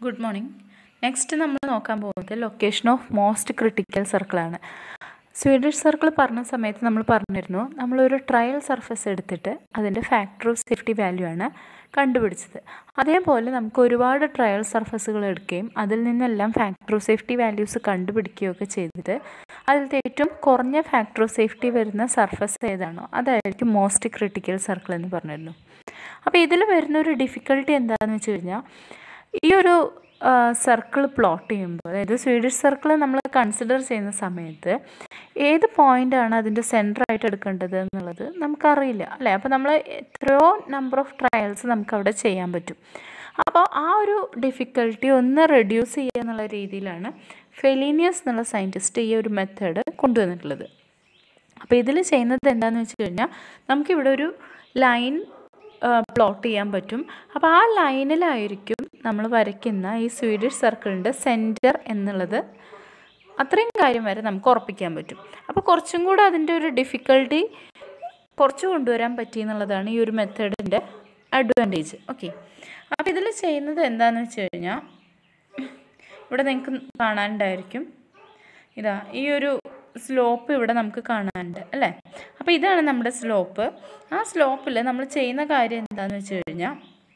good morning next നമ്മൾ നോക്കാൻ പോകുന്നത് ലൊക്കേഷൻ ഓഫ് മോസ്റ്റ് ക്രിട്ടിക്കൽ സർക്കിളാണ് സ്വീഡിഷ് സർക്കിൾ പറഞ്ഞ സമയത്ത് നമ്മൾ പറഞ്ഞിരുന്നു നമ്മളൊരു ട്രയൽ സർഫസ് എടുത്തിട്ട് അതിൻ്റെ ഫാക്ടർ ഓഫ് സേഫ്റ്റി വാല്യൂ ആണ് കണ്ടുപിടിച്ചത് അതേപോലെ നമുക്ക് ഒരുപാട് ട്രയൽ സർഫസുകൾ എടുക്കുകയും അതിൽ നിന്നെല്ലാം ഫാക്ടർ ഓഫ് സേഫ്റ്റി വാല്യൂസ് കണ്ടുപിടിക്കുകയൊക്കെ ചെയ്തിട്ട് അതിലത്തെ ഏറ്റവും കുറഞ്ഞ ഫാക്ടർ ഓഫ് സേഫ്റ്റി വരുന്ന സർഫസ് ഏതാണോ അതായിരിക്കും മോസ്റ്റ് ക്രിട്ടിക്കൽ സർക്കിൾ എന്ന് പറഞ്ഞിരുന്നു അപ്പോൾ ഇതിൽ വരുന്ന ഒരു ഡിഫിക്കൽട്ടി എന്താണെന്ന് വെച്ച് കഴിഞ്ഞാൽ ഈ ഒരു സർക്കിൾ പ്ലോട്ട് ചെയ്യുമ്പോൾ അതായത് സ്വീഡിഷ് സർക്കിൾ നമ്മൾ കൺസിഡർ ചെയ്യുന്ന സമയത്ത് ഏത് പോയിൻ്റാണ് അതിൻ്റെ സെൻറ്ററായിട്ട് എടുക്കേണ്ടത് എന്നുള്ളത് നമുക്കറിയില്ല അല്ലേ അപ്പോൾ നമ്മൾ എത്രയോ നമ്പർ ഓഫ് ട്രയൽസ് നമുക്ക് അവിടെ ചെയ്യാൻ പറ്റും അപ്പോൾ ആ ഒരു ഡിഫിക്കൽട്ടി ഒന്ന് റെഡ്യൂസ് ചെയ്യുക എന്നുള്ള രീതിയിലാണ് ഫെലീനിയസ് എന്നുള്ള സയൻറ്റിസ്റ്റ് ഈ ഒരു മെത്തേഡ് കൊണ്ടുവന്നിട്ടുള്ളത് അപ്പോൾ ഇതിൽ ചെയ്യുന്നത് എന്താണെന്ന് വെച്ച് കഴിഞ്ഞാൽ നമുക്കിവിടെ ഒരു ലൈൻ പ്ലോട്ട് ചെയ്യാൻ പറ്റും അപ്പോൾ ആ ലൈനിലായിരിക്കും നമ്മൾ വരയ്ക്കുന്ന ഈ സ്വീഡിഷ് സർക്കിളിൻ്റെ സെൻറ്റർ എന്നുള്ളത് അത്രയും കാര്യം വരെ നമുക്ക് ഉറപ്പിക്കാൻ പറ്റും അപ്പോൾ കുറച്ചും കൂടെ അതിൻ്റെ ഒരു ഡിഫിക്കൽട്ടി കുറച്ച് കൊണ്ടുവരാൻ പറ്റി എന്നുള്ളതാണ് ഈ ഒരു മെത്തേഡിൻ്റെ അഡ്വാൻറ്റേജ് ഓക്കെ അപ്പോൾ ഇതിൽ ചെയ്യുന്നത് എന്താണെന്ന് വെച്ച് കഴിഞ്ഞാൽ ഇവിടെ നിങ്ങൾക്ക് കാണാനുണ്ടായിരിക്കും ഇതാ ഈ ഒരു സ്ലോപ്പ് ഇവിടെ നമുക്ക് കാണാനുണ്ട് അല്ലേ അപ്പോൾ ഇതാണ് നമ്മുടെ സ്ലോപ്പ് ആ സ്ലോപ്പിൽ നമ്മൾ ചെയ്യുന്ന കാര്യം എന്താണെന്ന് വെച്ച് കഴിഞ്ഞാൽ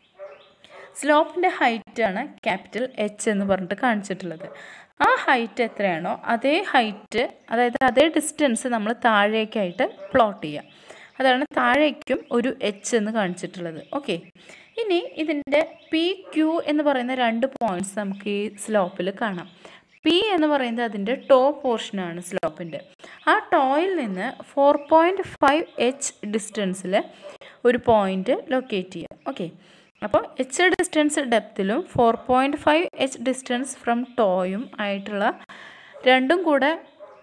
സ്ലോപ്പിൻ്റെ ഹൈറ്റാണ് ക്യാപിറ്റൽ എച്ച് എന്ന് പറഞ്ഞിട്ട് കാണിച്ചിട്ടുള്ളത് ആ ഹൈറ്റ് എത്രയാണോ അതേ ഹൈറ്റ് അതായത് അതേ ഡിസ്റ്റൻസ് നമ്മൾ താഴേക്കായിട്ട് പ്ലോട്ട് ചെയ്യുക അതാണ് താഴേക്കും ഒരു എച്ച് എന്ന് കാണിച്ചിട്ടുള്ളത് ഓക്കെ ഇനി ഇതിൻ്റെ പി ക്യൂ എന്ന് പറയുന്ന രണ്ട് പോയിൻറ്റ്സ് നമുക്ക് ഈ സ്ലോപ്പിൽ കാണാം പി എന്ന് പറയുന്നത് അതിൻ്റെ ടോ പോർഷനാണ് സ്ലോപ്പിൻ്റെ ആ ടോയിൽ നിന്ന് ഫോർ പോയിൻറ്റ് ഫൈവ് എച്ച് ഡിസ്റ്റൻസിൽ ഒരു പോയിൻ്റ് ലൊക്കേറ്റ് ചെയ്യുക ഓക്കെ അപ്പോൾ എച്ച് ഡിസ്റ്റൻസ് ഡെപ്തിലും four point five H distance from ടോയും ആയിട്ടുള്ള രണ്ടും കൂടെ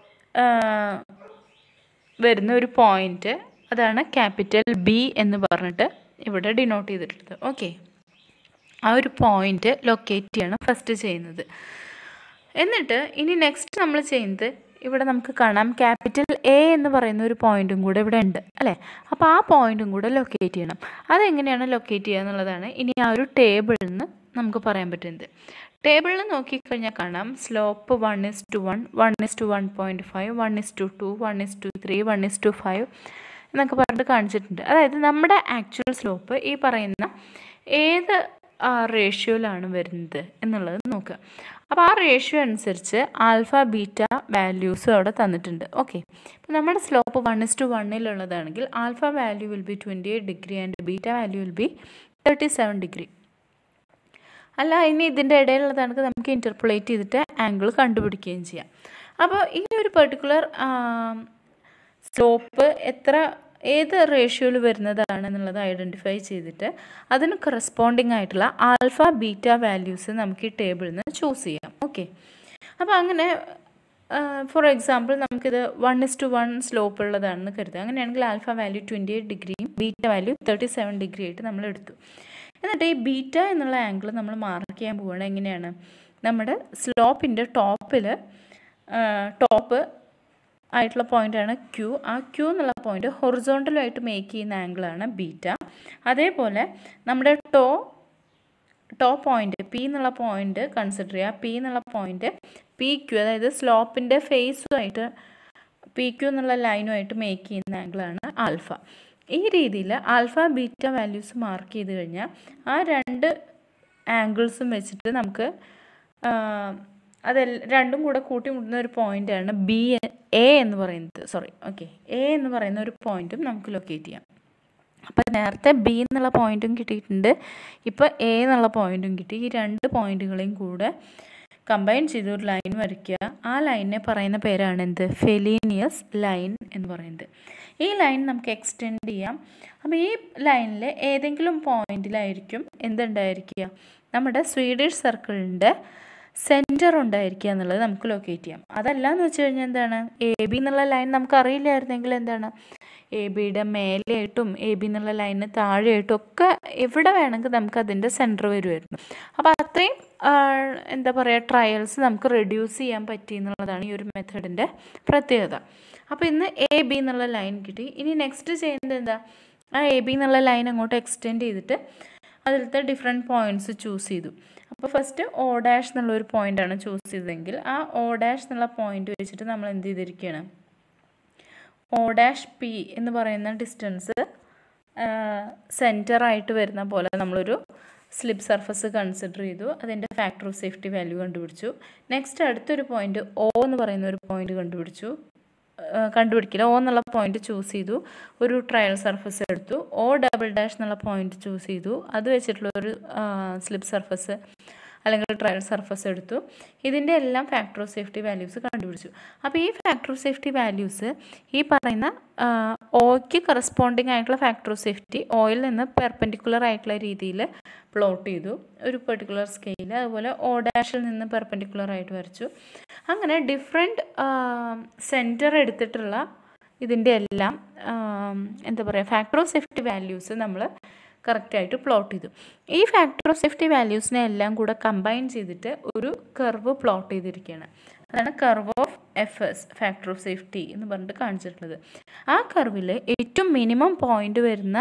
വരുന്ന ഒരു പോയിൻ്റ് അതാണ് ക്യാപിറ്റൽ ബി എന്ന് പറഞ്ഞിട്ട് ഇവിടെ ഡിനോട്ട് ചെയ്തിട്ടുള്ളത് ഓക്കെ ആ ഒരു പോയിൻ്റ് ലൊക്കേറ്റ് ചെയ്യണം ഫസ്റ്റ് ചെയ്യുന്നത് എന്നിട്ട് ഇനി നെക്സ്റ്റ് നമ്മൾ ചെയ്യുന്നത് ഇവിടെ നമുക്ക് കാണാം ക്യാപിറ്റൽ എ എന്ന് പറയുന്ന ഒരു പോയിന്റും കൂടെ ഇവിടെ ഉണ്ട് അല്ലേ അപ്പോൾ ആ പോയിന്റും കൂടെ ലൊക്കേറ്റ് ചെയ്യണം അതെങ്ങനെയാണ് ലൊക്കേറ്റ് ചെയ്യുക എന്നുള്ളതാണ് ഇനി ആ ഒരു ടേബിളിൽ നിന്ന് നമുക്ക് പറയാൻ പറ്റുന്നത് ടേബിളിൽ നോക്കിക്കഴിഞ്ഞാൽ കാണാം slope one is to one one is to one point five one is to two one is to three one is to five എന്നൊക്കെ പറഞ്ഞിട്ട് കാണിച്ചിട്ടുണ്ട് അതായത് നമ്മുടെ ആക്ച്വൽ സ്ലോപ്പ് ഈ പറയുന്ന ഏത് റേഷ്യോയിലാണ് വരുന്നത് എന്നുള്ളത് നോക്കുക അപ്പോൾ ആ റേഷ്യോ അനുസരിച്ച് ആൽഫ ബീറ്റ വാല്യൂസും അവിടെ തന്നിട്ടുണ്ട് ഓക്കെ ഇപ്പോൾ നമ്മുടെ സ്ലോപ്പ് വൺ ഇസ് ടു വണ്ണിലുള്ളതാണെങ്കിൽ alpha value will be twenty eight degree and beta value will be thirty seven degree അല്ല ഇനി ഇതിൻ്റെ ഇടയിലുള്ളതാണെങ്കിൽ നമുക്ക് ഇൻ്റർപൊളേറ്റ് ചെയ്തിട്ട് ആംഗിൾ കണ്ടുപിടിക്കുകയും ചെയ്യാം അപ്പോൾ ഈ ഒരു പെർട്ടിക്കുലർ സ്ലോപ്പ് എത്ര ഏത് റേഷ്യോയിൽ വരുന്നതാണ് എന്നുള്ളത് ഐഡൻറ്റിഫൈ ചെയ്തിട്ട് അതിന് കറസ്പോണ്ടിങ് ആയിട്ടുള്ള ആൽഫ ബീറ്റ വാല്യൂസ് നമുക്ക് ഈ ടേബിളിൽ നിന്ന് ചൂസ് ചെയ്യാം ഓക്കെ അപ്പോൾ അങ്ങനെ ഫോർ എക്സാമ്പിൾ നമുക്കിത് one is to one slope ഉള്ളതാണെന്ന് കരുതുക അങ്ങനെയാണെങ്കിൽ ആൽഫ വാല്യൂ ട്വൻറ്റി എയ്റ്റ് ഡിഗ്രിയും beta value thirty seven degree ആയിട്ട് നമ്മൾ എടുത്തു എന്നിട്ട് ഈ ബീറ്റ എന്നുള്ള ആംഗിൾ നമ്മൾ മാർക്ക് ചെയ്യാൻ പോവുകയാണ് എങ്ങനെയാണ് നമ്മുടെ സ്ലോപ്പിൻ്റെ ടോപ്പിൽ ടോപ്പ് ആയിട്ടുള്ള പോയിൻ്റാണ് ക്യൂ ആ ക്യൂ എന്നുള്ള പോയിൻ്റ് ഹൊറിസോണ്ടലായിട്ട് മേക്ക് ചെയ്യുന്ന ആംഗിളാണ് ബീറ്റ അതേപോലെ നമ്മുടെ ടോ ടോ പോയിൻ്റ് പി എന്നുള്ള പോയിൻ്റ് കൺസിഡർ ചെയ്യുക പി എന്നുള്ള പോയിൻ്റ് പി ക്യൂ അതായത് സ്ലോപ്പിൻ്റെ ഫേസുമായിട്ട് പി ക്യൂ എന്നുള്ള ലൈനുമായിട്ട് മേക്ക് ചെയ്യുന്ന ആംഗിളാണ് ആൽഫ ഈ രീതിയിൽ ആൽഫ ബീറ്റ വാല്യൂസ് മാർക്ക് ചെയ്ത് കഴിഞ്ഞാൽ ആ രണ്ട് ആംഗിൾസും വെച്ചിട്ട് നമുക്ക് അതെല്ലാം രണ്ടും കൂടെ കൂട്ടിമുട്ടുന്ന ഒരു പോയിൻ്റാണ് ബി എ എന്ന് പറയുന്നത് സോറി ഓക്കെ എ എന്ന് പറയുന്ന ഒരു പോയിന്റും നമുക്ക് ലൊക്കേറ്റ് ചെയ്യാം അപ്പോൾ നേരത്തെ ബി എന്നുള്ള പോയിന്റും കിട്ടിയിട്ടുണ്ട് ഇപ്പോൾ എ എന്നുള്ള പോയിന്റും കിട്ടി ഈ രണ്ട് പോയിന്റുകളെയും കൂടെ കമ്പൈൻ ചെയ്ത് ഒരു ലൈൻ വരയ്ക്കുക ആ ലൈനിനെ പറയുന്ന പേരാണ് എന്ത് ഫെലീനിയസ് ലൈൻ എന്ന് പറയുന്നത് ഈ ലൈൻ നമുക്ക് എക്സ്റ്റെൻഡ് ചെയ്യാം അപ്പോൾ ഈ ലൈനിൽ ഏതെങ്കിലും പോയിന്റിലായിരിക്കും എന്തുണ്ടായിരിക്കുക നമ്മുടെ സ്വീഡിഷ് സർക്കിളിൻ്റെ സെൻറ്റർ ഉണ്ടായിരിക്കുക എന്നുള്ളത് നമുക്ക് ലൊക്കേറ്റ് ചെയ്യാം അതല്ല എന്ന് വെച്ച് കഴിഞ്ഞാൽ എന്താണ് എ ബി എന്നുള്ള ലൈൻ നമുക്ക് അറിയില്ലായിരുന്നെങ്കിൽ എന്താണ് എ ബിയുടെ മേലെയായിട്ടും എ ബി എന്നുള്ള ലൈനിന് താഴെയായിട്ടും ഒക്കെ എവിടെ വേണമെങ്കിൽ നമുക്ക് അതിൻ്റെ സെൻറ്റർ വരുമായിരുന്നു അപ്പോൾ അത്രയും എന്താ പറയുക ട്രയൽസ് നമുക്ക് റെഡ്യൂസ് ചെയ്യാൻ പറ്റി എന്നുള്ളതാണ് ഈ ഒരു മെത്തേഡിൻ്റെ പ്രത്യേകത അപ്പോൾ ഇന്ന് എ ബി എന്നുള്ള ലൈൻ കിട്ടി ഇനി നെക്സ്റ്റ് ചെയ്യുന്നത് എന്താ ആ എ ബി എന്നുള്ള ലൈൻ അങ്ങോട്ട് എക്സ്റ്റെൻഡ് ചെയ്തിട്ട് അതിലത്തെ ഡിഫറെൻറ്റ് പോയിൻറ്റ്സ് ചൂസ് ചെയ്തു അപ്പോൾ ഫസ്റ്റ് ഓ ഡാഷ് എന്നുള്ള ഒരു പോയിൻ്റാണ് ചൂസ് ചെയ്തതെങ്കിൽ ആ ഓ ഡാഷ് എന്നുള്ള പോയിൻ്റ് വെച്ചിട്ട് നമ്മൾ എന്ത് ചെയ്തിരിക്കുകയാണ് ഓ ഡാഷ് പി എന്ന് പറയുന്ന ഡിസ്റ്റൻസ് സെൻറ്ററായിട്ട് വരുന്ന പോലെ നമ്മളൊരു സ്ലിപ്പ് സർഫസ് കൺസിഡർ ചെയ്തു അതിൻ്റെ ഫാക്ടർ ഓഫ് സേഫ്റ്റി വാല്യൂ കണ്ടുപിടിച്ചു നെക്സ്റ്റ് അടുത്തൊരു പോയിന്റ് ഒ എന്ന് പറയുന്ന ഒരു പോയിന്റ് കണ്ടുപിടിച്ചു കണ്ടുപിടിക്കില്ല ഒ എന്നുള്ള പോയിന്റ് ചൂസ് ചെയ്തു ഒരു ട്രയൽ സർഫസ് എടുത്തു ഒ ഡബിൾ ഡാഷ് എന്നുള്ള പോയിന്റ് ചൂസ് ചെയ്തു അത് വെച്ചിട്ടുള്ള ഒരു സ്ലിപ്പ് സർഫസ് അല്ലെങ്കിൽ ട്രയൽ സർഫസ് എടുത്തു ഇതിൻ്റെ എല്ലാം ഫാക്ടർ ഓഫ് സേഫ്റ്റി വാല്യൂസ് കണ്ടുപിടിച്ചു അപ്പോൾ ഈ ഫാക്ടർ ഓഫ് സേഫ്റ്റി വാല്യൂസ് ഈ പറയുന്ന ഓയ്ക്ക് കറസ്പോണ്ടിങ് ആയിട്ടുള്ള ഫാക്ടർ ഓഫ് സേഫ്റ്റി ഓയിൽ നിന്ന് പെർപെൻഡിക്കുലർ ആയിട്ടുള്ള രീതിയിൽ പ്ലോട്ട് ചെയ്തു ഒരു പെർട്ടിക്കുലർ സ്കെയിൽ അതുപോലെ ഓ ഡാഷിൽ നിന്ന് പെർപെൻഡിക്കുലർ ആയിട്ട് വരച്ചു അങ്ങനെ ഡിഫറെൻറ്റ് സെൻറ്റർ എടുത്തിട്ടുള്ള ഇതിൻ്റെ എല്ലാം എന്താ പറയുക ഫാക്ടർ ഓഫ് സേഫ്റ്റി വാല്യൂസ് നമ്മൾ കറക്റ്റായിട്ട് പ്ലോട്ട് ചെയ്തു ഈ ഫാക്ടർ ഓഫ് സേഫ്റ്റി വാല്യൂസിനെ എല്ലാം കൂടെ കമ്പൈൻ ചെയ്തിട്ട് ഒരു കർവ് പ്ലോട്ട് ചെയ്തിരിക്കുകയാണ് അതാണ് curve of F S factor of safety എന്ന് പറഞ്ഞിട്ട് കാണിച്ചിട്ടുള്ളത് ആ കർവിൽ ഏറ്റവും മിനിമം പോയിന്റ് വരുന്ന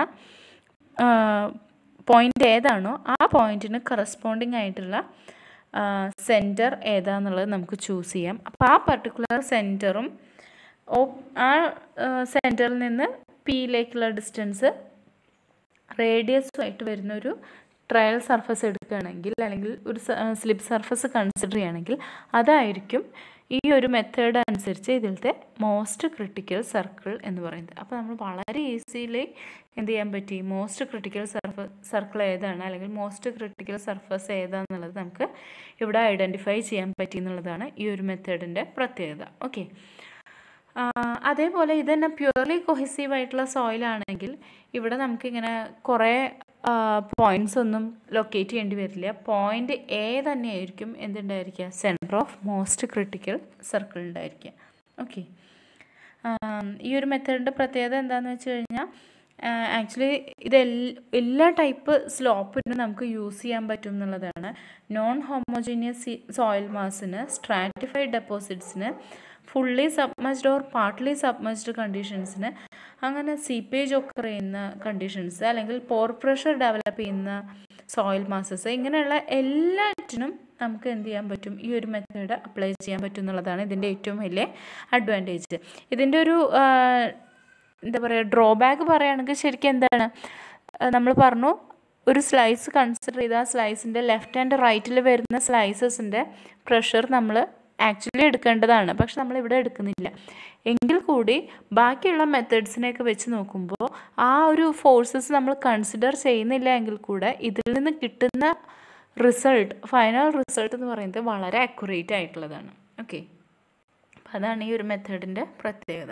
പോയിന്റ് ഏതാണോ ആ പോയിന്റിന് കറസ്പോണ്ടിങ് ആയിട്ടുള്ള സെൻറ്റർ ഏതാന്നുള്ളത് നമുക്ക് ചൂസ് ചെയ്യാം അപ്പോൾ ആ പർട്ടിക്കുലർ സെൻറ്ററും ആ സെൻറ്ററിൽ നിന്ന് പിയിലേക്കുള്ള ഡിസ്റ്റൻസ് റേഡിയസുമായിട്ട് വരുന്ന ഒരു ട്രയൽ സർഫസ് എടുക്കുകയാണെങ്കിൽ അല്ലെങ്കിൽ ഒരു സ്ലിപ്പ് സർഫസ് കൺസിഡർ ചെയ്യുകയാണെങ്കിൽ അതായിരിക്കും ഈ ഒരു മെത്തേഡ് അനുസരിച്ച് ഇതിലത്തെ മോസ്റ്റ് ക്രിട്ടിക്കൽ സർക്കിൾ എന്ന് പറയുന്നത് അപ്പോൾ നമ്മൾ വളരെ ഈസിലി എന്ത് ചെയ്യാൻ പറ്റി മോസ്റ്റ് ക്രിട്ടിക്കൽ സർഫ സർക്കിൾ ഏതാണ് അല്ലെങ്കിൽ മോസ്റ്റ് ക്രിട്ടിക്കൽ സർഫസ് ഏതാണെന്നുള്ളത് നമുക്ക് ഇവിടെ ഐഡൻറ്റിഫൈ ചെയ്യാൻ പറ്റി എന്നുള്ളതാണ് ഈ ഒരു മെത്തേഡിൻ്റെ പ്രത്യേകത ഓക്കെ അതേപോലെ ഇത് തന്നെ പ്യുവർലി കൊഹസീവ് ആയിട്ടുള്ള സോയിലാണെങ്കിൽ ഇവിടെ നമുക്കിങ്ങനെ കുറേ പോയിൻറ്റ്സ് ഒന്നും ലൊക്കേറ്റ് ചെയ്യേണ്ടി വരില്ല പോയിൻ്റ് എ തന്നെയായിരിക്കും എന്തുണ്ടായിരിക്കുക centre of most critical circle ഉണ്ടായിരിക്കുക ഓക്കെ ഈ ഒരു മെത്തേഡിൻ്റെ പ്രത്യേകത എന്താണെന്ന് വെച്ച് കഴിഞ്ഞാൽ ആക്ച്വലി ഇത് എല്ലാ ടൈപ്പ് സ്ലോപ്പിനും നമുക്ക് യൂസ് ചെയ്യാൻ പറ്റും എന്നുള്ളതാണ് നോൺ ഹോമോജീനിയസ് സോയിൽ മാസിന് സ്ട്രാറ്റിഫൈഡ് ഡെപ്പോസിറ്റ്സിന് fully submerged or partly submerged കണ്ടീഷൻസിന് അങ്ങനെ സീപ്പേജ് ഒക്കെ ചെയ്യുന്ന കണ്ടീഷൻസ് അല്ലെങ്കിൽ പോർ പ്രഷർ ഡെവലപ്പ് ചെയ്യുന്ന സോയിൽ മാസസ് ഇങ്ങനെയുള്ള എല്ലാറ്റിനും നമുക്ക് എന്ത് ചെയ്യാൻ പറ്റും ഈ ഒരു മെത്തേഡ് അപ്ലൈ ചെയ്യാൻ പറ്റും എന്നുള്ളതാണ് ഇതിൻ്റെ ഏറ്റവും വലിയ അഡ്വാൻറ്റേജ് ഇതിൻ്റെ ഒരു എന്താ പറയുക ഡ്രോബാക്ക് പറയുകയാണെങ്കിൽ ശരിക്കും എന്താണ് നമ്മൾ പറഞ്ഞു ഒരു സ്ലൈസ് കൺസിഡർ ചെയ്ത് ആ സ്ലൈസിൻ്റെ ലെഫ്റ്റ് ആൻഡ് റൈറ്റിൽ വരുന്ന സ്ലൈസസിൻ്റെ പ്രഷർ നമ്മൾ ആക്ച്വലി എടുക്കേണ്ടതാണ് പക്ഷെ നമ്മൾ ഇവിടെ എടുക്കുന്നില്ല എങ്കിൽ കൂടി ബാക്കിയുള്ള മെത്തേഡ്സിനെയൊക്കെ വെച്ച് നോക്കുമ്പോൾ ആ ഒരു ഫോഴ്സസ് നമ്മൾ കൺസിഡർ ചെയ്യുന്നില്ല എങ്കിൽ കൂടെ ഇതിൽ നിന്ന് കിട്ടുന്ന റിസൾട്ട് ഫൈനൽ റിസൾട്ട് എന്ന് പറയുന്നത് വളരെ അക്യുറേറ്റ് ആയിട്ടുള്ളതാണ് ഓക്കെ അപ്പം അതാണ് ഈ ഒരു മെത്തേഡിൻ്റെ പ്രത്യേകത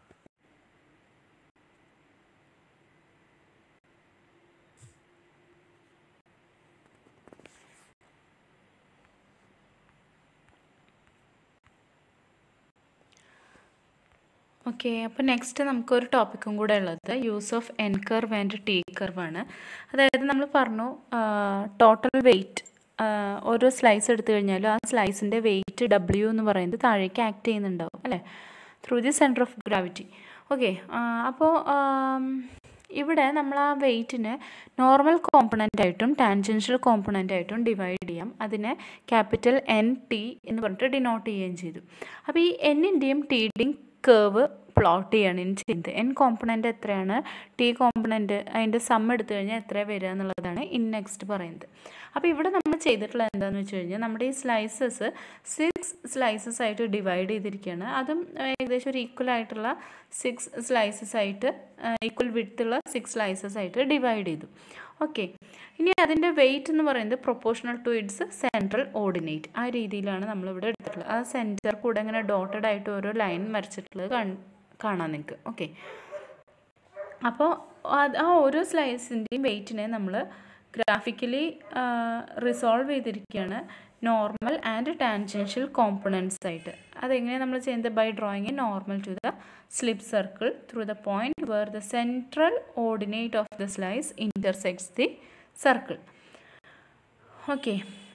ഓക്കെ അപ്പോൾ നെക്സ്റ്റ് നമുക്കൊരു ടോപ്പിക്കും കൂടെ ഉള്ളത് use of N curve and T curve ആണ് അതായത് നമ്മൾ പറഞ്ഞു ടോട്ടൽ വെയിറ്റ് ഓരോ സ്ലൈസ് എടുത്തു കഴിഞ്ഞാൽ ആ സ്ലൈസിൻ്റെ വെയിറ്റ് ഡബ്ല്യു എന്ന് പറയുന്നത് താഴേക്ക് ആക്ട് ചെയ്യുന്നുണ്ടാവും അല്ലേ through the centre of gravity okay അപ്പോൾ ഇവിടെ നമ്മൾ ആ വെയിറ്റിനെ നോർമൽ കോമ്പണൻ്റ് ആയിട്ടും ടാൻജൻഷ്യൽ കോമ്പണൻ്റ് ആയിട്ടും ഡിവൈഡ് ചെയ്യാം അതിനെ ക്യാപിറ്റൽ എൻ ടി എന്ന് പറഞ്ഞിട്ട് ഡിനോട്ട് ചെയ്യുകയും ചെയ്തു അപ്പോൾ ഈ എന്നിൻ്റെയും ടിയുടെയും കേവ് പ്ലോട്ട് ചെയ്യാണ് ഇനി ചെയ്യുന്നത് എൻ കോമ്പണൻ്റ് എത്രയാണ് ടി കോമ്പണൻ്റ് അതിൻ്റെ സം എടുത്തു കഴിഞ്ഞാൽ എത്ര വരിക എന്നുള്ളതാണ് ഇൻ നെക്സ്റ്റ് പറയുന്നത് അപ്പോൾ ഇവിടെ നമ്മൾ ചെയ്തിട്ടുള്ളത് എന്താണെന്ന് വെച്ച് കഴിഞ്ഞാൽ നമ്മുടെ ഈ സ്ലൈസസ് സിക്സ് സ്ലൈസസ് ആയിട്ട് ഡിവൈഡ് ചെയ്തിരിക്കുകയാണ് അതും ഏകദേശം ഒരു ഈക്വൽ ആയിട്ടുള്ള സിക്സ് സ്ലൈസസ് ആയിട്ട് ഈക്വൽ വിട്ടുള്ള സിക്സ് സ്ലൈസസ് ആയിട്ട് ഡിവൈഡ് ചെയ്തു ഓക്കെ ഇനി അതിൻ്റെ വെയിറ്റ് എന്ന് പറയുന്നത് proportional to its central ordinate ആ രീതിയിലാണ് നമ്മളിവിടെ എടുത്തിട്ടുള്ളത് ആ സെൻറ്റർ കൂടെ ഇങ്ങനെ ഡോട്ടഡ് ആയിട്ട് ഓരോ ലൈൻ വരച്ചിട്ടുള്ളത് കാണാം നിങ്ങൾക്ക് ഓക്കെ അപ്പോൾ ആ ഓരോ സ്ലൈസിൻ്റെയും വെയിറ്റിനെ നമ്മൾ ഗ്രാഫിക്കലി റിസോൾവ് ചെയ്തിരിക്കുകയാണ് നോർമൽ ആൻഡ് ടാൻജൻഷ്യൽ കോമ്പണൻസ് ആയിട്ട് അതെങ്ങനെയാണ് നമ്മൾ ചെയ്യുന്നത് by drawing a normal to the slip circle through the point where the central ordinate of the slice intersects the circle okay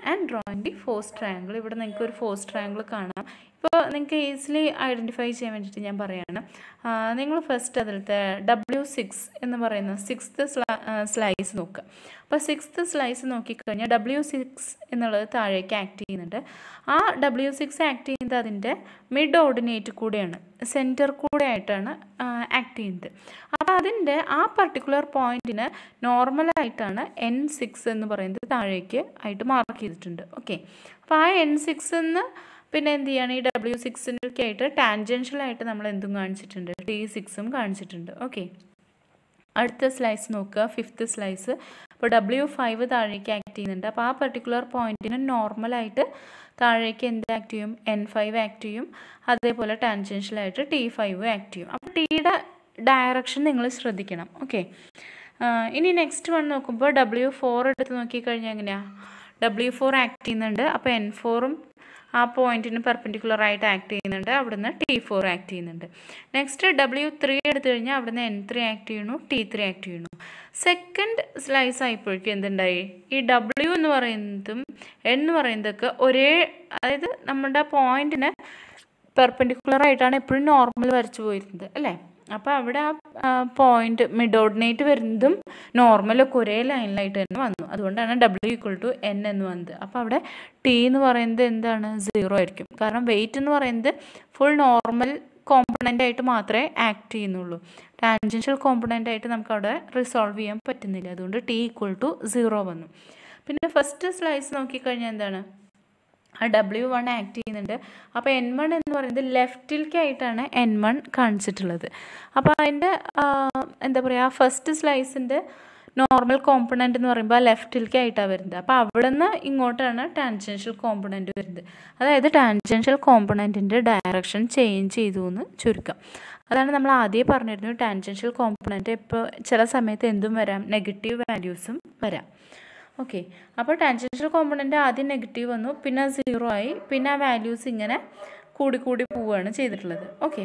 and drawing the force triangle ഇവിടെ നിങ്ങൾക്ക് ഒരു force triangle കാണാം ഇപ്പോൾ നിങ്ങൾക്ക് ഈസിലി ഐഡൻറ്റിഫൈ ചെയ്യാൻ വേണ്ടിയിട്ട് ഞാൻ പറയുകയാണ് നിങ്ങൾ ഫസ്റ്റ് അതിലത്തെ ഡബ്ല്യു സിക്സ് എന്ന് പറയുന്ന സിക്സ്ത് സ്ലൈസ് നോക്കുക അപ്പോൾ സിക്സ്ത് സ്ലൈസ് നോക്കിക്കഴിഞ്ഞാൽ ഡബ്ല്യു സിക്സ് എന്നുള്ളത് താഴേക്ക് ആക്ട് ചെയ്യുന്നുണ്ട് ആ ഡബ്ല്യു സിക്സ് ആക്ട് ചെയ്യുന്നത് അതിൻ്റെ മിഡ് ഓർഡിനേറ്റ് കൂടെയാണ് സെൻറ്റർ കൂടെ ആയിട്ടാണ് ആക്ട് ചെയ്യുന്നത് അപ്പോൾ അതിൻ്റെ ആ പർട്ടിക്കുലർ പോയിന്റിന് നോർമലായിട്ടാണ് എൻ സിക്സ് എന്ന് പറയുന്നത് താഴേക്ക് ആയിട്ട് മാർക്ക് ചെയ്തിട്ടുണ്ട് ഓക്കെ അപ്പോൾ ആ എൻ സിക്സ് എന്ന് പിന്നെ എന്ത് ചെയ്യാണ് ഈ ഡബ്ല്യു സിക്സിനൊക്കെ ആയിട്ട് ടാൻജൻഷ്യലായിട്ട് നമ്മൾ എന്തും കാണിച്ചിട്ടുണ്ട് ടി സിക്സും കാണിച്ചിട്ടുണ്ട് ഓക്കെ അടുത്ത സ്ലൈസ് നോക്കുക ഫിഫ്ത്ത് സ്ലൈസ് അപ്പോൾ ഡബ്ല്യു ഫൈവ് താഴേക്ക് ആക്ട് ചെയ്യുന്നുണ്ട് അപ്പോൾ ആ പർട്ടിക്കുലർ പോയിന്റിന് നോർമലായിട്ട് താഴേക്ക് എന്ത് ആക്ട് ചെയ്യും എൻ ഫൈവ് ആക്ട് ചെയ്യും അതേപോലെ ടാൻജൻഷ്യലായിട്ട് ടി ഫൈവ് ആക്ട് ചെയ്യും അപ്പോൾ ടിയുടെ ഡയറക്ഷൻ നിങ്ങൾ ശ്രദ്ധിക്കണം ഓക്കെ ഇനി നെക്സ്റ്റ് വൺ നോക്കുമ്പോൾ ഡബ്ല്യു ഫോർ എടുത്ത് നോക്കിക്കഴിഞ്ഞാൽ എങ്ങനെയാണ് ഡബ്ല്യു ഫോർ ആക്ട് ചെയ്യുന്നുണ്ട് അപ്പോൾ എൻ ഫോറും ആ പോയിന്റിന് പെർപെൻഡിക്കുലർ ആയിട്ട് ആക്ട് ചെയ്യുന്നുണ്ട് അവിടുന്ന് ടി ഫോർ ആക്ട് ചെയ്യുന്നുണ്ട് നെക്സ്റ്റ് ഡബ്ല്യു ത്രീ എടുത്തു കഴിഞ്ഞാൽ അവിടുന്ന് എൻ ത്രീ ആക്ട് ചെയ്യുന്നു ടി ത്രീ ആക്ട് ചെയ്യുന്നു സെക്കൻഡ് സ്ലൈസ് ആയപ്പോഴേക്കും എന്തുണ്ടായി ഈ ഡബ്ല്യു എന്ന് പറയുന്നതും എൻ എന്ന് പറയുന്നതൊക്കെ ഒരേ അതായത് നമ്മുടെ പോയിന്റിന് പെർപെൻഡിക്കുലർ ആയിട്ടാണ് എപ്പോഴും നോർമൽ വരച്ചു പോയിരുന്നത് അല്ലേ അപ്പോൾ അവിടെ ആ പോയിന്റ് മിഡ് ഓർഡിനേറ്റ് വരുന്നതും നോർമലൊക്കെ ഒരേ ലൈനിലായിട്ട് തന്നെ വന്നു അതുകൊണ്ടാണ് ഡബ്ല്യു ഈക്വൽ ടു എൻ എന്ന് വന്നത് അപ്പോൾ അവിടെ ടി എന്ന് പറയുന്നത് എന്താണ് സീറോ ആയിരിക്കും കാരണം വെയിറ്റ് എന്ന് പറയുന്നത് ഫുൾ നോർമൽ കോമ്പണൻ്റ് ആയിട്ട് മാത്രമേ ആക്ട് ചെയ്യുന്നുള്ളൂ ടാൻജൻഷ്യൽ കോമ്പണൻ്റ് ആയിട്ട് നമുക്ക് അവിടെ റിസോൾവ് ചെയ്യാൻ പറ്റുന്നില്ല അതുകൊണ്ട് ടി ഈക്വൽ ടു സീറോ വന്നു പിന്നെ ഫസ്റ്റ് സ്ലൈസ് നോക്കിക്കഴിഞ്ഞാൽ എന്താണ് ആ ഡബ്ല്യു വൺ ആക്ട് ചെയ്യുന്നുണ്ട് അപ്പോൾ എൻ വൺ എന്ന് പറയുന്നത് ലെഫ്റ്റിലേക്കായിട്ടാണ് എൻ വൺ കാണിച്ചിട്ടുള്ളത് അപ്പോൾ അതിൻ്റെ എന്താ പറയുക ഫസ്റ്റ് സ്ലൈസിൻ്റെ നോർമൽ കോമ്പണൻ്റ് എന്ന് പറയുമ്പോൾ ആ ലെഫ്റ്റിലേക്കായിട്ടാണ് വരുന്നത് അപ്പോൾ അവിടെ നിന്ന് ഇങ്ങോട്ടാണ് ടാൻജൻഷ്യൽ കോമ്പണൻ്റ് വരുന്നത് അതായത് ടാൻജൻഷ്യൽ കോമ്പണൻറ്റിൻ്റെ ഡയറക്ഷൻ ചേഞ്ച് ചെയ്തു എന്ന് ചുരുക്കം അതാണ് നമ്മൾ ആദ്യം പറഞ്ഞിരുന്നു ടാൻജൻഷ്യൽ കോമ്പണൻറ്റ് ഇപ്പോൾ ചില സമയത്ത് എന്തും വരാം നെഗറ്റീവ് വാല്യൂസും വരാം ഓക്കെ അപ്പോൾ ടാൻജൻഷ്യൽ കോമ്പണൻ്റ് ആദ്യം നെഗറ്റീവ് വന്നു പിന്നെ സീറോ ആയി പിന്നെ ആ വാല്യൂസ് ഇങ്ങനെ കൂടി കൂടി പോവുകയാണ് ചെയ്തിട്ടുള്ളത് ഓക്കെ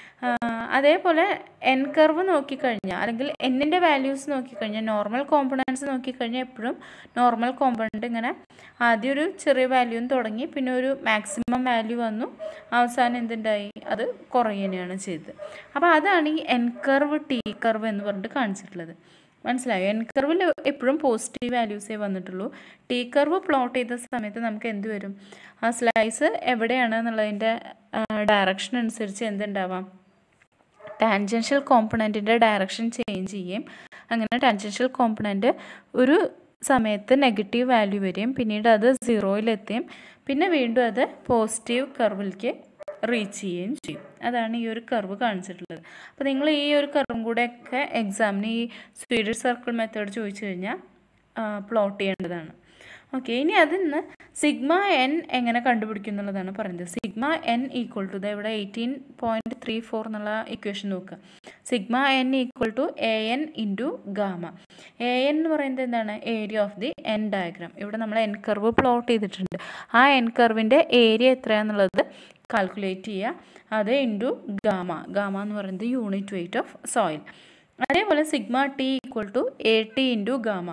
അതേപോലെ എൻ കർവ് നോക്കിക്കഴിഞ്ഞാൽ അല്ലെങ്കിൽ എന്നിൻ്റെ വാല്യൂസ് നോക്കിക്കഴിഞ്ഞാൽ നോർമൽ കോമ്പണൻസ് നോക്കിക്കഴിഞ്ഞാൽ എപ്പോഴും നോർമൽ കോമ്പണൻ്റ് ഇങ്ങനെ ആദ്യം ഒരു ചെറിയ വാല്യൂന്ന് തുടങ്ങി പിന്നെ ഒരു മാക്സിമം വാല്യൂ വന്നു അവസാനം എന്തുണ്ടായി അത് കുറയുകയാണ് ചെയ്തത് അപ്പോൾ അതാണ് ഈ എൻ കർവ് ടി കർവ് എന്ന് പറഞ്ഞിട്ട് കാണിച്ചിട്ടുള്ളത് മനസ്സിലായോ എൻ കർവിൽ എപ്പോഴും പോസിറ്റീവ് വാല്യൂസേ വന്നിട്ടുള്ളൂ ടി കർവ് പ്ലോട്ട് ചെയ്ത സമയത്ത് നമുക്ക് എന്ത് വരും ആ സ്ലൈസ് എവിടെയാണ് എന്നുള്ളതിൻ്റെ ഡയറക്ഷൻ അനുസരിച്ച് എന്തുണ്ടാവാം ടാൻജൻഷ്യൽ കോമ്പണൻറ്റിൻ്റെ ഡയറക്ഷൻ ചേഞ്ച് ചെയ്യും അങ്ങനെ ടാൻജൻഷ്യൽ കോമ്പണൻറ്റ് ഒരു സമയത്ത് നെഗറ്റീവ് വാല്യൂ വരും പിന്നീട് അത് സീറോയിലെത്തുകയും പിന്നെ വീണ്ടും അത് പോസിറ്റീവ് കർവിലേക്ക് റീച്ച് ചെയ്യുകയും ചെയ്യും അതാണ് ഈ ഒരു കർവ് കാണിച്ചിട്ടുള്ളത് അപ്പോൾ നിങ്ങൾ ഈ ഒരു കർവും കൂടെയൊക്കെ എക്സാമിന് ഈ സ്വീഡിഷ് സർക്കിൾ മെത്തേഡ് ചോദിച്ചു കഴിഞ്ഞാൽ പ്ലോട്ട് ചെയ്യേണ്ടതാണ് ഓക്കെ ഇനി അതിൽ നിന്ന് സിഗ്മ എൻ എങ്ങനെ കണ്ടുപിടിക്കും എന്നുള്ളതാണ് പറയുന്നത് സിഗ്മ എൻ ഈക്വൽ ടു ഇവിടെ എയ്റ്റീൻ പോയിൻറ്റ് ത്രീ ഫോർ എന്നുള്ള ഇക്വേഷൻ നോക്കുക sigma N equal to A N into gamma A N എന്ന് പറയുന്നത് എന്താണ് area of the N diagram ഇവിടെ നമ്മൾ എൻ കർവ് പ്ലോട്ട് ചെയ്തിട്ടുണ്ട് ആ എൻ കർവിൻ്റെ ഏരിയ എത്രയാണെന്നുള്ളത് കാൽക്കുലേറ്റ് ചെയ്യുക അത് ഇൻറ്റു ഗാമ ഗാമ എന്ന് പറയുന്നത് യൂണിറ്റ് വെയിറ്റ് ഓഫ് സോയിൽ അതേപോലെ sigma T equal to A T into gamma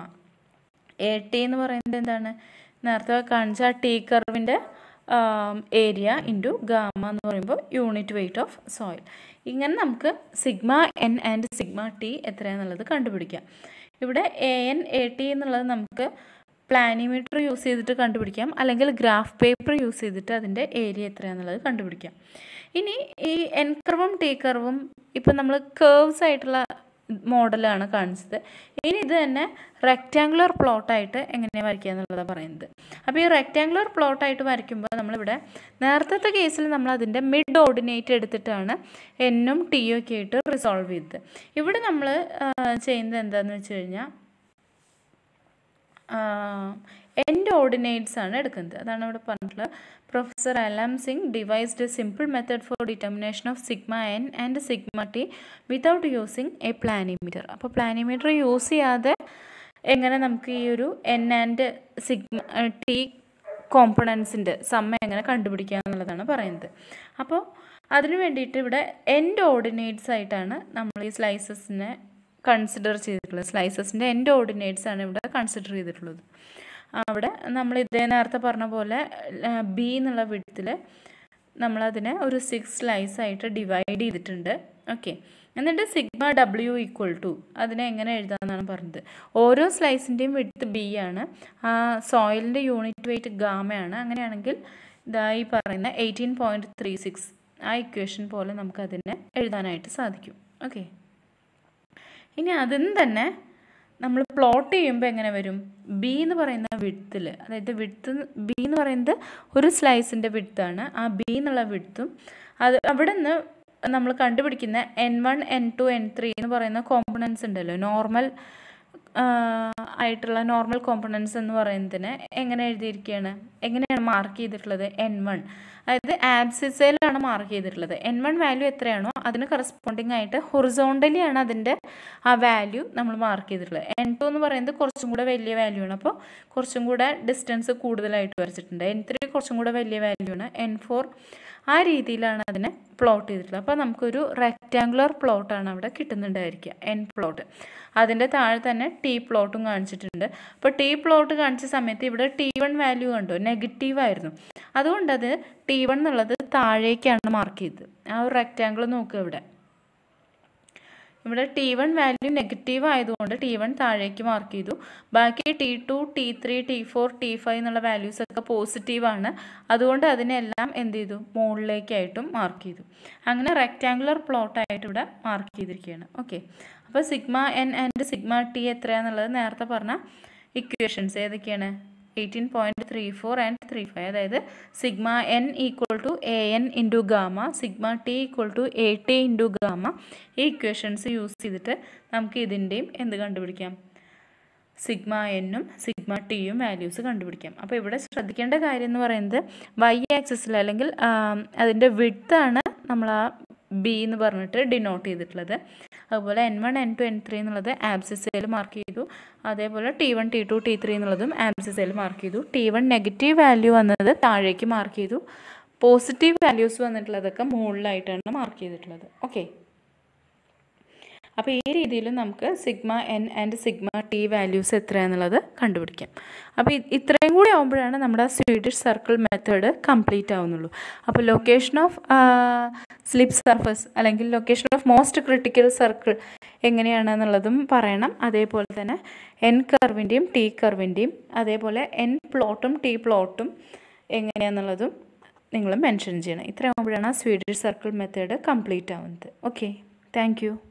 A T എന്ന് പറയുന്നത് എന്താണ് നേരത്തെ കാണിച്ച ടി കർവിൻ്റെ ഏരിയ ഇൻറ്റു ഗാമ എന്ന് പറയുമ്പോൾ യൂണിറ്റ് വെയിറ്റ് ഓഫ് സോയിൽ ഇങ്ങനെ നമുക്ക് sigma N and sigma T എത്രയാണെന്നുള്ളത് കണ്ടുപിടിക്കാം ഇവിടെ എ എൻ എ ടി എന്നുള്ളത് നമുക്ക് പ്ലാനിമീറ്റർ യൂസ് ചെയ്തിട്ട് കണ്ടുപിടിക്കാം അല്ലെങ്കിൽ ഗ്രാഫ് പേപ്പർ യൂസ് ചെയ്തിട്ട് അതിൻ്റെ ഏരിയ എത്രയാണെന്നുള്ളത് കണ്ടുപിടിക്കാം ഇനി ഈ എൻ കർവും ടി കർവും ഇപ്പം നമ്മൾ കേർവ്സ് ആയിട്ടുള്ള മോഡലാണ് കാണിച്ചത് ഇനി ഇത് തന്നെ റെക്റ്റാങ്കുലർ പ്ലോട്ടായിട്ട് എങ്ങനെയാണ് വരയ്ക്കുക എന്നുള്ളതാണ് പറയുന്നത് അപ്പോൾ ഈ റെക്റ്റാങ്കുലർ പ്ലോട്ടായിട്ട് വരയ്ക്കുമ്പോൾ നമ്മളിവിടെ നേരത്തെ കേസിൽ നമ്മൾ അതിൻ്റെ മിഡ് ഓർഡിനേറ്റ് എടുത്തിട്ടാണ് എന്നും ടിയും ഒക്കെ ആയിട്ട് റിസോൾവ് ചെയ്തത് ഇവിടെ നമ്മൾ ചെയ്യുന്നത് എന്താണെന്ന് വെച്ച് കഴിഞ്ഞാൽ എൻഡ് ഓർഡിനേറ്റ്സ് ആണ് എടുക്കുന്നത് അതാണ് ഇവിടെ പറഞ്ഞിട്ടുള്ളത് professor Alam Singh devised a simple method for determination of sigma N and sigma T without using a planimeter അപ്പോൾ പ്ലാനിമീറ്റർ യൂസ് ചെയ്യാതെ എങ്ങനെ നമുക്ക് ഈ ഒരു എൻ ആൻഡ് സിഗ്മ ടി കോമ്പണൻസിൻ്റെ സമ്മ എങ്ങനെ കണ്ടുപിടിക്കുക എന്നുള്ളതാണ് പറയുന്നത് അപ്പോൾ അതിനു വേണ്ടിയിട്ട് ഇവിടെ എൻഡ് ഓർഡിനേറ്റ്സ് ആയിട്ടാണ് നമ്മൾ ഈ സ്ലൈസസിനെ കൺസിഡർ ചെയ്തിട്ടുള്ളത് സ്ലൈസസിൻ്റെ എൻഡ് ഓർഡിനേറ്റ്സ് ആണ് ഇവിടെ കൺസിഡർ ചെയ്തിട്ടുള്ളത് അവിടെ നമ്മൾ ഇതേ നേരത്തെ പറഞ്ഞ പോലെ ബി എന്നുള്ള വിടത്തിൽ നമ്മളതിനെ ഒരു സിക്സ് സ്ലൈസ് ആയിട്ട് ഡിവൈഡ് ചെയ്തിട്ടുണ്ട് ഓക്കെ എന്നിട്ട് സിഗ്മ ഡബ്ല്യു ഈക്വൽ ടു അതിനെ എങ്ങനെ എഴുതാമെന്നാണ് പറഞ്ഞത് ഓരോ സ്ലൈസിൻ്റെയും വിഡ്ത്ത് ബി ആണ് ആ സോയിലിൻ്റെ യൂണിറ്റ് വെയിറ്റ് ഗാമയാണ് അങ്ങനെയാണെങ്കിൽ ഇതാ ഈ പറയുന്ന എയ്റ്റീൻ പോയിൻറ്റ് ത്രീ സിക്സ് ആ ഇക്വേഷൻ പോലെ നമുക്കതിനെ എഴുതാനായിട്ട് സാധിക്കും ഓക്കെ ഇനി അതിന് തന്നെ നമ്മൾ പ്ലോട്ട് ചെയ്യുമ്പോൾ എങ്ങനെ വരും ബി എന്ന് പറയുന്ന വിഡ്ത്തിൽ അതായത് വിഡ്ത്ത് ബി എന്ന് പറയുന്നത് ഒരു സ്ലൈസിൻ്റെ വിഡ്ത്താണ് ആ ബി എന്നുള്ള വിഡ്ത്തും അത് അവിടെ നിന്ന് നമ്മൾ കണ്ടുപിടിക്കുന്ന N one N two N three എന്ന് പറയുന്ന കോമ്പണൻസ് ഉണ്ടല്ലോ നോർമൽ ആയിട്ടുള്ള നോർമൽ കോമ്പണൻസ് എന്ന് പറയുന്നതിന് എങ്ങനെ എഴുതിയിരിക്കുകയാണ് എങ്ങനെയാണ് മാർക്ക് ചെയ്തിട്ടുള്ളത് എൻ വൺ അതായത് ആബ്സിസയിലാണ് മാർക്ക് ചെയ്തിട്ടുള്ളത് എൻ വൺ വാല്യൂ എത്രയാണോ അതിന് കറസ്പോണ്ടിങ് ആയിട്ട് ഹൊറിസോണ്ടലി ആണ് അതിൻ്റെ ആ വാല്യൂ നമ്മൾ മാർക്ക് ചെയ്തിട്ടുള്ളത് എൻ ടു എന്ന് പറയുന്നത് കുറച്ചും കൂടെ വലിയ വാല്യൂ ആണ് അപ്പോൾ കുറച്ചും കൂടെ ഡിസ്റ്റൻസ് കൂടുതലായിട്ട് വരച്ചിട്ടുണ്ട് എൻ ത്രീ കുറച്ചും കൂടെ വലിയ വാല്യൂ ആണ് എൻ ഫോർ ആ രീതിയിലാണ് അതിനെ പ്ലോട്ട് ചെയ്തിട്ടുള്ളത് അപ്പോൾ നമുക്കൊരു റെക്റ്റാങ്കുലർ പ്ലോട്ടാണ് അവിടെ കിട്ടുന്നുണ്ടായിരിക്കുക എൻ പ്ലോട്ട് അതിൻ്റെ താഴെ തന്നെ ടി പ്ലോട്ടും കാണിച്ചിട്ടുണ്ട് അപ്പോൾ ടി പ്ലോട്ട് കാണിച്ച സമയത്ത് ഇവിടെ ടി വൺ വാല്യൂ കണ്ടു നെഗറ്റീവ് ആയിരുന്നു അതുകൊണ്ട് അത് ടി വൺ എന്നുള്ളത് താഴേക്കാണ് മാർക്ക് ചെയ്തത് ആ ഒരു റെക്റ്റാങ്കിൾ നോക്കുക ഇവിടെ ഇവിടെ ടി വൺ വാല്യൂ നെഗറ്റീവ് ആയതുകൊണ്ട് ടി വൺ താഴേക്ക് മാർക്ക് ചെയ്തു ബാക്കി T two T three T four T five എന്നുള്ള വാല്യൂസ് ഒക്കെ പോസിറ്റീവാണ് അതുകൊണ്ട് അതിനെല്ലാം എന്ത് ചെയ്തു മുകളിലേക്കായിട്ടും മാർക്ക് ചെയ്തു അങ്ങനെ റെക്റ്റാങ്കുലർ പ്ലോട്ടായിട്ട് ഇവിടെ മാർക്ക് ചെയ്തിരിക്കുകയാണ് ഓക്കെ അപ്പോൾ sigma N and sigma T എത്രയാണെന്നുള്ളത് നേരത്തെ പറഞ്ഞ ഇക്വേഷൻസ് ഏതൊക്കെയാണ് eighteen point three four and three five അതായത് sigma N equal to A N into gamma sigma T equal to A T into gamma ഈ equations use ചെയ്തിട്ട് നമുക്ക് ഇതിൻ്റെയും എന്ത് കണ്ടുപിടിക്കാം സിഗ്മ എന്നും സിഗ്മ ടിയും വാല്യൂസ് കണ്ടുപിടിക്കാം അപ്പോൾ ഇവിടെ ശ്രദ്ധിക്കേണ്ട കാര്യം എന്ന് പറയുന്നത് വൈ ആക്സിസിൽ അല്ലെങ്കിൽ അതിൻ്റെ വിഡ്ത്താണ് നമ്മൾ ആ ബി എന്ന് പറഞ്ഞിട്ട് ഡിനോട്ട് ചെയ്തിട്ടുള്ളത് അതുപോലെ N one N two N three എന്നുള്ളത് ആബ്സിസയിൽ മാർക്ക് ചെയ്തു അതേപോലെ T one T two T three എന്നുള്ളതും ആബ്സിസയിൽ മാർക്ക് ചെയ്തു ടി വൺ നെഗറ്റീവ് വാല്യൂ വന്നത് താഴേക്ക് മാർക്ക് ചെയ്തു പോസിറ്റീവ് വാല്യൂസ് വന്നിട്ടുള്ളതൊക്കെ മുകളിലായിട്ടാണ് മാർക്ക് ചെയ്തിട്ടുള്ളത് ഓക്കെ അപ്പോൾ ഈ രീതിയിൽ നമുക്ക് sigma N and sigma T values എത്രയാണെന്നുള്ളത് കണ്ടുപിടിക്കാം അപ്പോൾ ഇത്രയും കൂടി ആകുമ്പോഴാണ് നമ്മുടെ സ്വീഡിഷ് സർക്കിൾ മെത്തേഡ് കംപ്ലീറ്റ് ആവുന്നുള്ളൂ അപ്പോൾ ലൊക്കേഷൻ ഓഫ് സ്ലിപ്പ് സർഫസ് അല്ലെങ്കിൽ location of most critical circle എങ്ങനെയാണെന്നുള്ളതും പറയണം അതേപോലെ തന്നെ എൻ കർവിൻ്റെയും ടി കർവിൻ്റെയും അതേപോലെ എൻ പ്ലോട്ടും ടി പ്ലോട്ടും എങ്ങനെയാണെന്നുള്ളതും നിങ്ങൾ മെൻഷൻ ചെയ്യണം ഇത്രയാകുമ്പോഴാണ് സ്വീഡിഷ് സർക്കിൾ മെത്തേഡ് കംപ്ലീറ്റ് ആവുന്നത് ഓക്കെ താങ്ക്